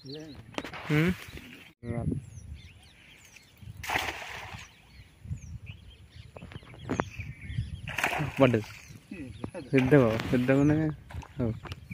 ఉమ్? పడ్డది పెద్దగా పెద్దగా ఉన్నాయి ఓ.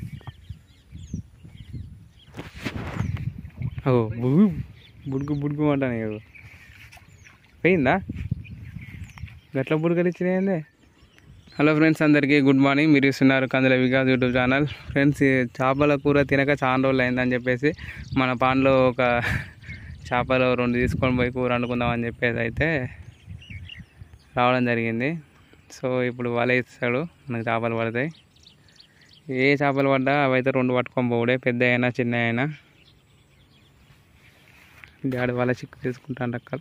ఓ బుగు బుడుగు బుడుగు అంటాను కదా పోయిందా గట్ల బుడగలు ఇచ్చినాయండి హలో ఫ్రెండ్స్ అందరికీ గుడ్ మార్నింగ్ మీరు ఇస్తున్నారు Kandula Vikas YouTube channel friends ఈ చేపల కూర తినక చాలా రోజులు అయిందని చెప్పేసి మన పాన్లో ఒక చేపలు రెండు తీసుకొని పోయి కూర వండుకుందాం అని చెప్పేసి అయితే రావడం జరిగింది సో ఇప్పుడు వల ఇస్తాడు మనకి చేపలు పడతాయి ఏ చేపలు పడ్డా అవి అయితే రెండు పట్టుకొని పోవుడే పెద్ద అయినా చిన్న అయినా డాడీ వాళ్ళ చిక్కు తీసుకుంటాను అక్కడ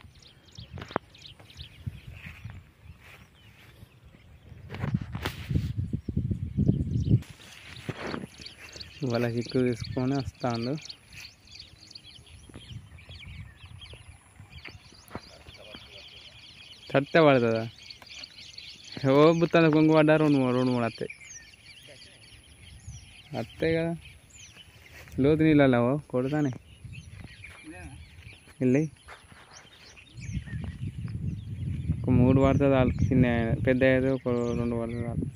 వాళ్ళ చిక్కు తీసుకొని వస్తాడు తడితే పడుతుందా ఓ బుత్తాను కొంగు పడ్డా రెండు మూడు రెండు మూడు వస్తాయి వస్తాయి కదా లోతు నీళ్ళలో కొడతానే వెళ్ళి ఒక మూడు పడుతుంది వాళ్ళకి చిన్న పెద్ద అయితే ఒక రెండు పడుతుంది వాళ్ళు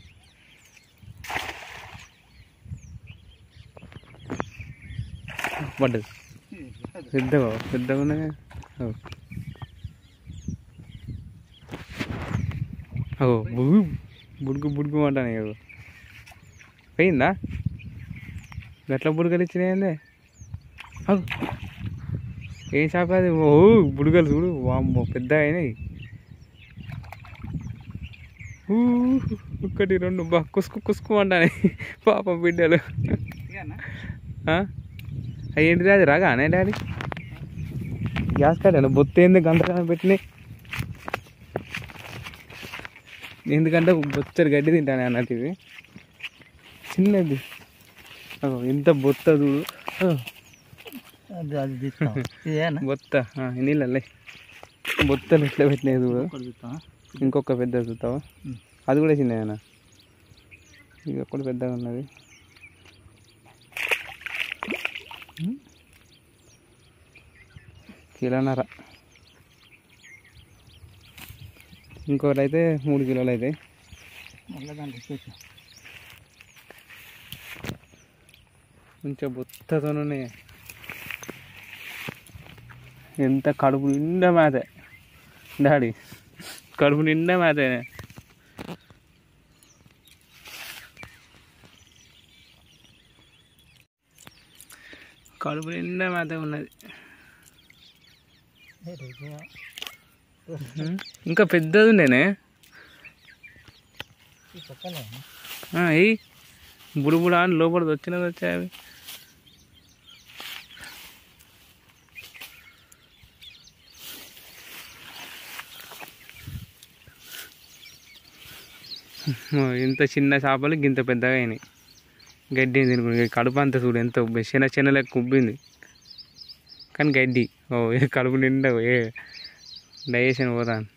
పడ్డది పెద్దగా పెద్దగా ఉన్నాయి ఓ. ఓ బుగు బుడుగు బుడుగు అంటాను కదా పోయిందా గట్ల బుడగలు ఇచ్చినాయండి అవు ఏం చేప అది ఓ బుడగలు చూడు వామ్మో పెద్ద అయినాయి ఊ, ఒకటి రెండు బా కుసుకు కుసుకు అంటానే పాప బిడ్డలు ఆ? అవి ఏంటిది అది రాగా అనే డాడీ గ్యాస్ కట్టాను బొత్త ఏంది గంట పెట్టినాయి ఎందుకంటే బొచ్చరు గడ్డి తింటాను అన్నట్టు ఇది చిన్నది అగో ఎంత బొత్త చూడు ఆ, అది అది తీస్తాం ఇదేనా బొత్త ఆ, నీళ్ళల్లే బొత్తలు ఎట్లా పెట్టినాయి చూడు ఒకటి తీస్తాం ఇంకొక పెద్ద చూస్తావా ఉమ్. అది కూడా చిన్నదేనా ఇది ఒక్కటి పెద్దగా ఉన్నది ఉమ్. కిలోన్నర ఇంకోటి అయితే మూడు కిలోలు అయితే మళ్ళీ దాంట్లో చేసి కొంచెం బొత్తతో ఉన్నాయి ఎంత కడుపు నిండా మేతే డాడీ కడుపు నిండా మేతే కడుపు నిండా మేత ఉన్నది ఉమ్, ఇంకా పెద్దది ఉండేనే పక్కనే ఎయ్యి బుడుబుడ అని లోపల వచ్చినది వచ్చాయి అవి ఓ, ఇంత చిన్న చేపలు ఇంత పెద్దగా అయినాయి గడ్డి తినుకుని కడుపు అంతా చూడు ఎంత ఉబ్బి చిన్న చిన్న లెక్క ఉబ్బింది కానీ గడ్డి ఓ ఏ కడుపు నిండా ఏ డైజెషన్ పోతాను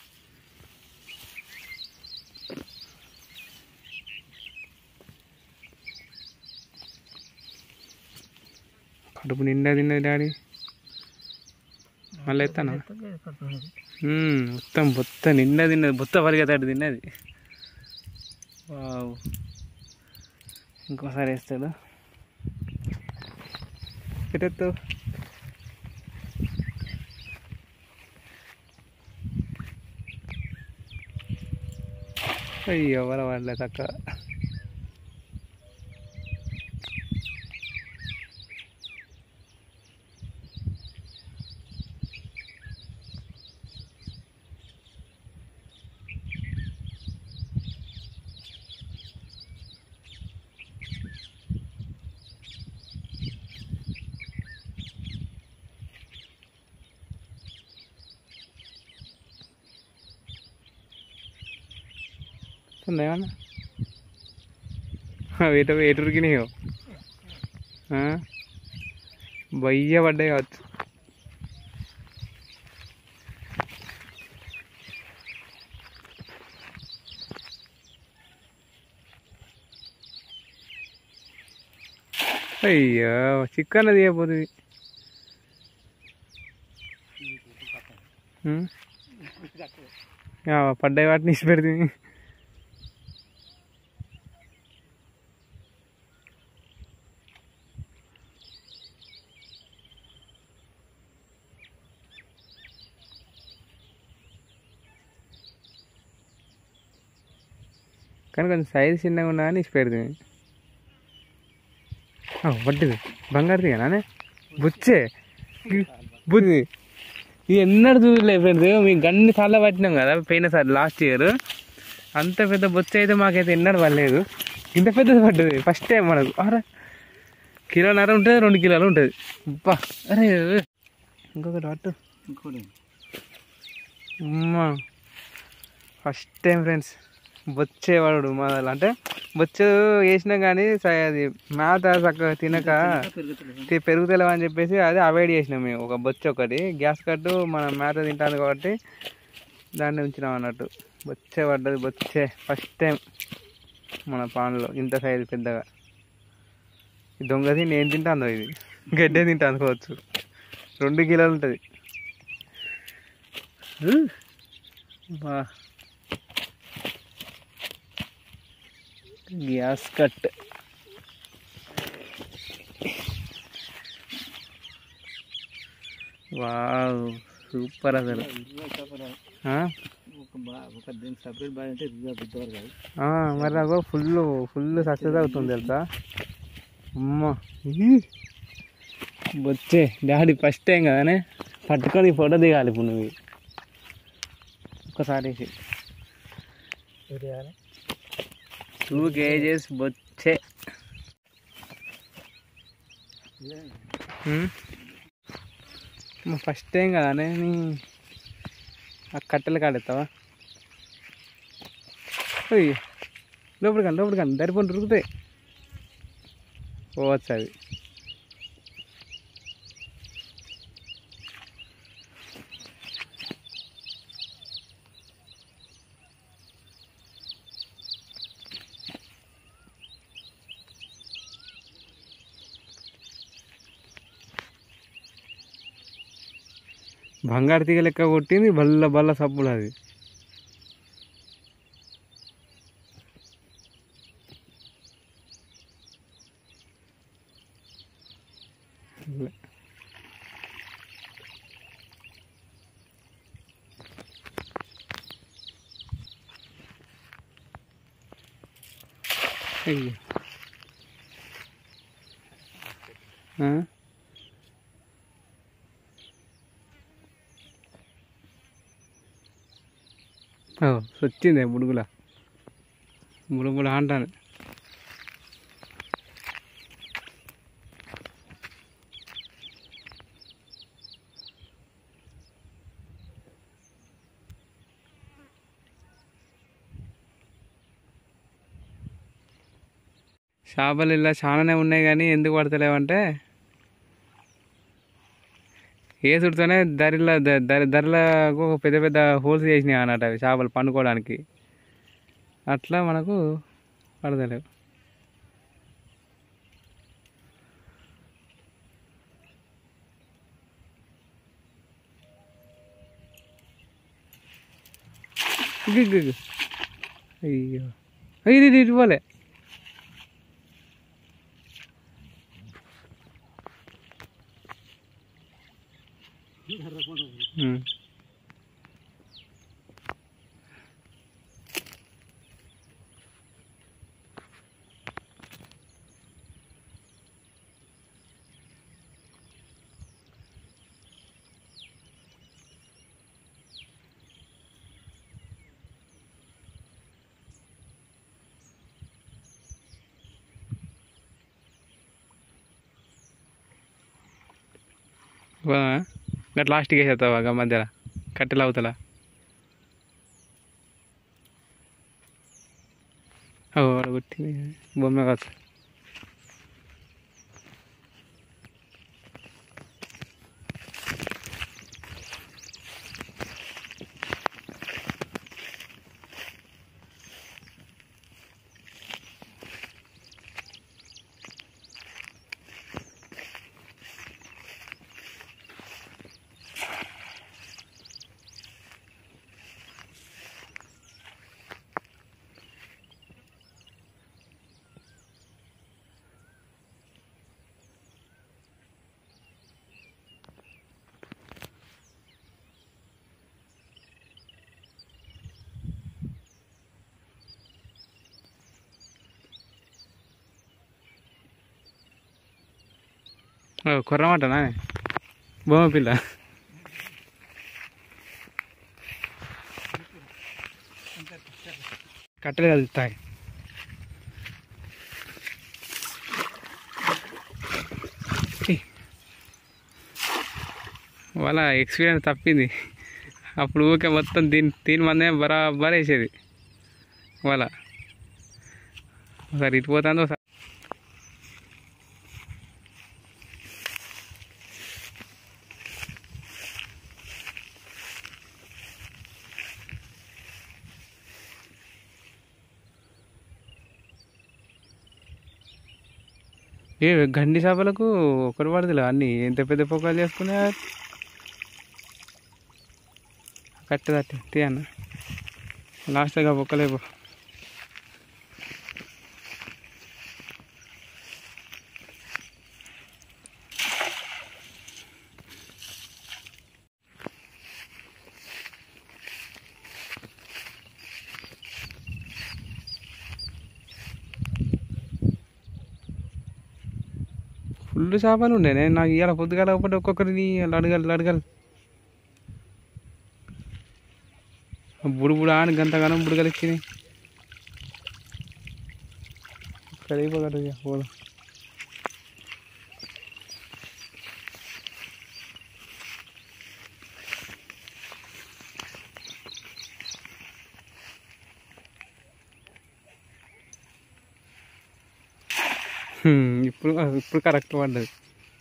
కడుపు నిండా తిన్నది డాడీ మళ్ళీ ఎత్తాను మ్మ్. మొత్తం బొత్త నిండా తిన్నది బొత్త పరిగెత్తాడు తిన్నది వావ్ ఇంకోసారి వేస్తాడు పెట్టేత్తు అయ్యో వల వాళ్ళే తక్కువ ఉన్నాయన్నా ఎటు ఎటు ఉరికినాయో ఆ? బయ్య పడ్డాయి కావచ్చు అయ్యో చిక్కన్న తీయపోతుంది ఉం? ఆ, పడ్డాయి వాటిని ఇచ్చి పెడుతుంది కానీ కొంచెం సైజు చిన్నగా ఉన్నా కానీ ఇచ్చి పెడుతుంది వడ్డీది బంగారు తీయనానే బుచ్చే బుద్ధి ఇది ఎన్నడూ చూడలే ఫ్రెండ్స్ మేము గన్ని సార్లు పట్టినాం కదా పోయినసారి లాస్ట్ ఇయర్ అంత పెద్ద బొచ్చ అయితే మాకైతే ఎన్నడూ పడలేదు ఇంత పెద్దది పడ్డది ఫస్ట్ టైం మనకు అరే కిలోన్నర ఉంటుంది రెండు కిలోలు ఉంటుంది అబ్బా అరే ఇంకొకటి పట్టు ఇంకోటి అమ్మా ఫస్ట్ టైం ఫ్రెండ్స్ బొచ్చేవాడు మా దాంట్లో. అంటే బొచ్చు వేసినా కానీ స- అది మేత చక్కగా తినక పెరుగుతుంది తి- పెరుగుతలేవు అని చెప్పేసి అది అవాయిడ్ చేసినాం మేము ఒక బొచ్చు ఒకటి గ్యాస్ కట్టు మనం మేత తింటాను కాబట్టి దాన్ని ఉంచినాం అన్నట్టు బొచ్చే పడ్డది బొచ్చే ఫస్ట్ టైం మన పాన్లో ఇంత సైజు పెద్దగా ఈ దొంగ తిని ఏం తింటాందో ఇది గడ్డే తింటా అనుకోవచ్చు రెండు కిలోలు ఉంటుంది బా గ్యాస్ కట్ వావ్ సూపర్ అసలు ఆ? ఒక బా ఒక దీనికి సపరేట్ బాగా అంటే రిజర్వ్ పెద్దవారు కాదు ఆ, మరి నాకు ఫుల్ ఫుల్ సక్సెస్ అవుతుంది తెలుసా అమ్మా ఈ. వచ్చే డాడీ ఫస్ట్ టైం కదానే పట్టుకొని ఫోటో దిగాలి ఇప్పుడు నువ్వు ఒక్కసారి వేసి టూ కేజెస్ బొచ్చే ఫస్ట్ టైం కదానే నీ ఆ కట్టెలు కాడెత్తావా అయ్యి లోపలికి కానీ లోపలికి కానీ దరిపోని దొరుకుతాయి పోవచ్చు అది బంగారు తీగ లెక్క కొట్టింది బల్ల బల్ల సబ్బులు అది అయ్యో ఆ? ఓ వచ్చింది బుడుగుల బుడుగుల అంటాను చేపలు ఇలా చాలానే ఉన్నాయి కానీ ఎందుకు పడతలేవంటే ఏ చుడుతోనే దరిలో ద- దరి ధరలకు పెద్ద పెద్ద హోల్స్ చేసినాయి అన్నట్టు అవి చేపలు పండుకోవడానికి అట్లా మనకు పడతలేవు ఇగ్గు, ఇగ్గు, ఇగ్గు. అయ్యో ఇది ఇది ఇటు పోలే ఉమ్. పోదామా గట్ల లాస్ట్కి వేసేస్తావా గా మధ్యలో కట్టెలు అవుతలా ఓ కొట్టింది బొమ్మ కాదు ఓ, కుర్రమటనా బొమ్మ పిల్ల కట్టెలు కలుగుతాయి వాళ్ళ ఎక్స్పీరియన్స్ తప్పింది అప్పుడు ఊరికే మొత్తం దీని దీని మందే బరాబర్ వేసేది వాళ్ళ ఒకసారి ఇటు పోతుంది ఒకసారి ఏ గండి చేపలకు ఒకటి పడదులే అన్ని ఎంత పెద్ద పొక్కలు చేసుకునే కట్టు తట్టి తీ అన్న లాస్ట్గా పొక్కలేపు ఫుల్ చేపలు ఉండే నేను నాకు ఇవాళ పొద్దుగాల ఒకటి ఒక్కొక్కరిని అడగాలి అడగాలి బుడు బుడు అని గంతగానం బుడగలు ఇచ్చినాయి కడిగిపోగలరు ఇక పోదాం హ్మ్, ఇప్పుడు ఇప్పుడు కరెక్ట్ పడ్డది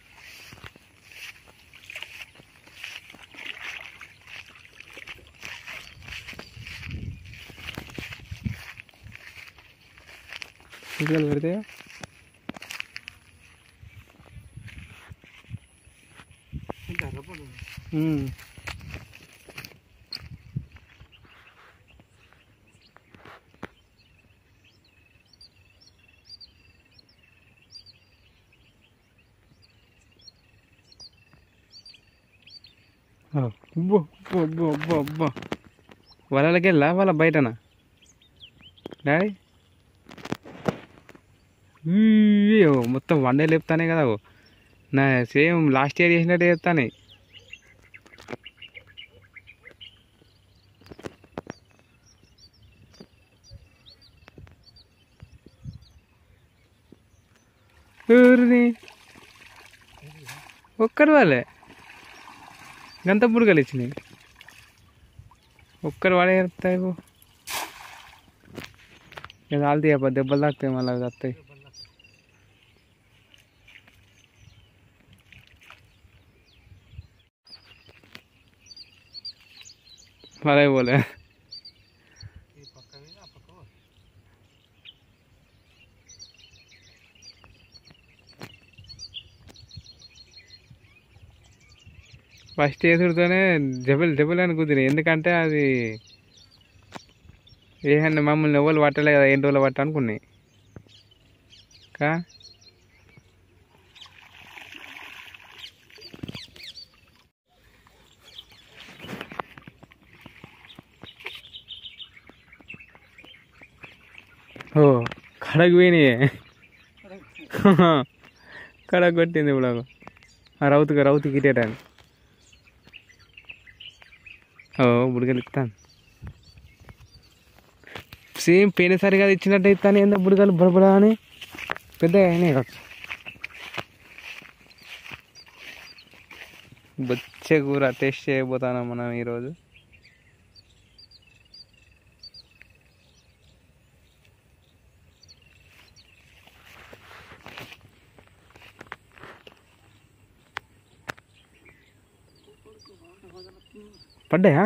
ఇటుకలు పెడితే హ్మ్. అబ్బో అబ్బో అబ్బో అబ్బో అబ్బో వలలకి వెళ్ళా వాళ్ళ బయటనా డాడీ అయ్యో మొత్తం వన్ డే లేపుతానే కదా ఓ. నా సేమ్ లాస్ట్ ఇయర్ చేసినట్టు చెప్తానే ఊరిని ఒక్కరు వాళ్ళే గంత బుడగలు ఇచ్చినాయి ఒక్కరు వాడే చెప్తాయి ఇక కాలుతాయి అబ్బా దెబ్బలు తాకుతాయి మళ్ళీ అవి వస్తాయి మళ్ళీ పోలే ఫస్ట్ వేసుడుతోనే జబల్ జబల్ అని కుదిరినాయి ఎందుకంటే అది ఏమన్నా మమ్మల్ని ఎవరు పట్టలే కదా ఎన్ని రోజులు పట్ట అనుకున్నాయి కా ఓ కడకు పోయినాయి కడకు కొట్టింది ఇప్పుడు నాకు. ఆ రౌతుగా రౌతుకి ఇటేటాను ఓ బుడగలు ఇస్తాను సేమ్ పోయినసారిగా ఇచ్చినట్టు ఇస్తాను ఏందో బుడగలు బుడబుడ అని పెద్దగా అయినాయి కావచ్చు బొచ్చే కూర టేస్ట్ చేయబోతాను మనం ఈరోజు పడ్డాయా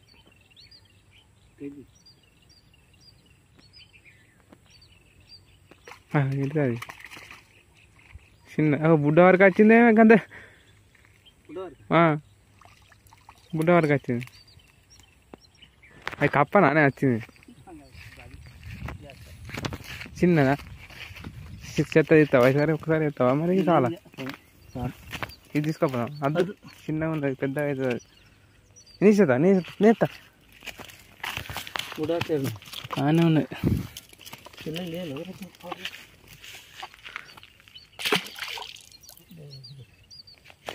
ఆ, ఏంటిది అది చిన్న ఓ, బుడ్డ వరకు వచ్చిందే గంత ఆ, బుడ్డ వరకు వచ్చింది అది కప్పనా వచ్చింది చిన్నదా చి- చెత్త తీస్తావా సరే ఒకసారి ఎత్తావా మరి ఇది చాలా ఇది తీసుకోపోదాం అద్దు చిన్నగా ఉంది అది పెద్దగా అవుతుంది అది నీసేదా నీ నేస్తా బాగానే ఉన్నాయి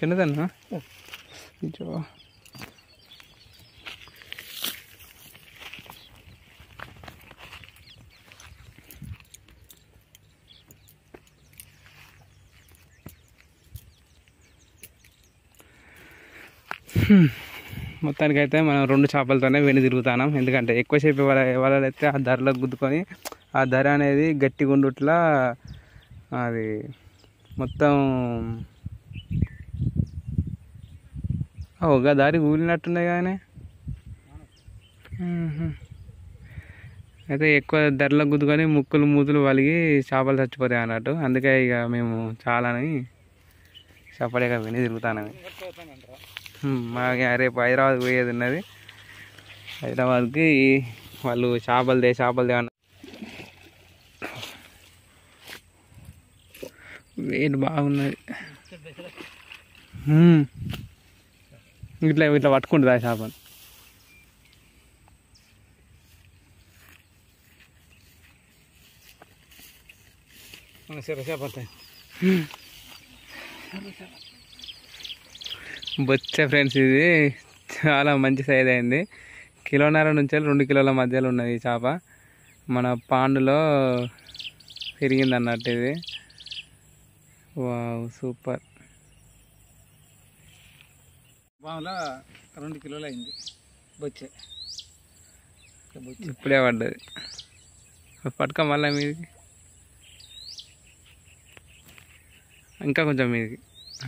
చిన్నదన్నా ఇచ్చో మొత్తానికి అయితే మనం రెండు చేపలతోనే వెండి తిరుగుతున్నాం ఎందుకంటే ఎక్కువసేపు వాళ్ళ వాళ్ళైతే ఆ ధరలో గుద్దుకొని ఆ ధర అనేది గట్టి గుండుట్లా అది మొత్తం ఒక దారి ఊలినట్టున్నాయి కానీ అయితే ఎక్కువ ధరలో గుద్దుకొని ముక్కులు మూతులు వలిగి చేపలు చచ్చిపోతాయి అన్నట్టు అందుకే ఇక మేము చాలాని చెప్పలేక విని తిరుగుతాను మాకు రేపు హైదరాబాద్ పోయేది ఉన్నది హైదరాబాద్కి వాళ్ళు చేపలు దే చేపలు దే అన్న వేడి బాగున్నది హ్మ్. ఇట్లా ఇట్లా పట్టుకుంటుంది ఆ చేపను సరే చేపడతాయి బొచ్చ ఫ్రెండ్స్ ఇది చాలా మంచి సైజ్ అయింది కిలోన్నర నుంచి రెండు కిలోల మధ్యలో ఉన్నది ఈ చేప మన పాండులో పెరిగింది అన్నట్టు ఇది వావ్ సూపర్ బావులో రెండు కిలోలు అయింది బొచ్చే బొచ్చే ఇప్పుడే పడ్డది పట్టుకో మళ్ళీ మీదికి ఇంకా కొంచెం మీదికి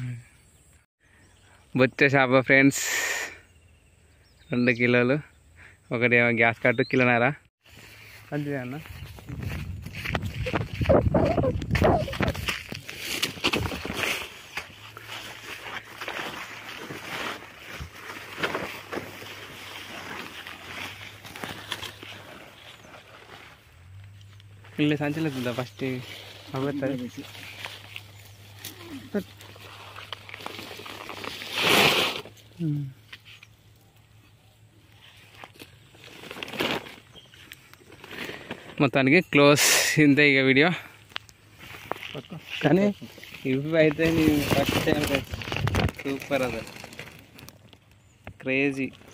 బొచ్చ చేప ఫ్రెండ్స్ రెండు కిలోలు ఒకటి ఏమో గ్యాస్ కట్టు కిలోనారా అంతే అన్న ಇಲ್ಲಿ ಸಂಚಲಿಸಿದ್ದ ಫಸ್ಟ್ ಅವತ್ತ మొత్తానికి క్లోజ్ ఇంతే ఇక వీడియో కానీ ఇవి అయితే నేను ఫస్ట్ టైం సూపర్ అసలు క్రేజీ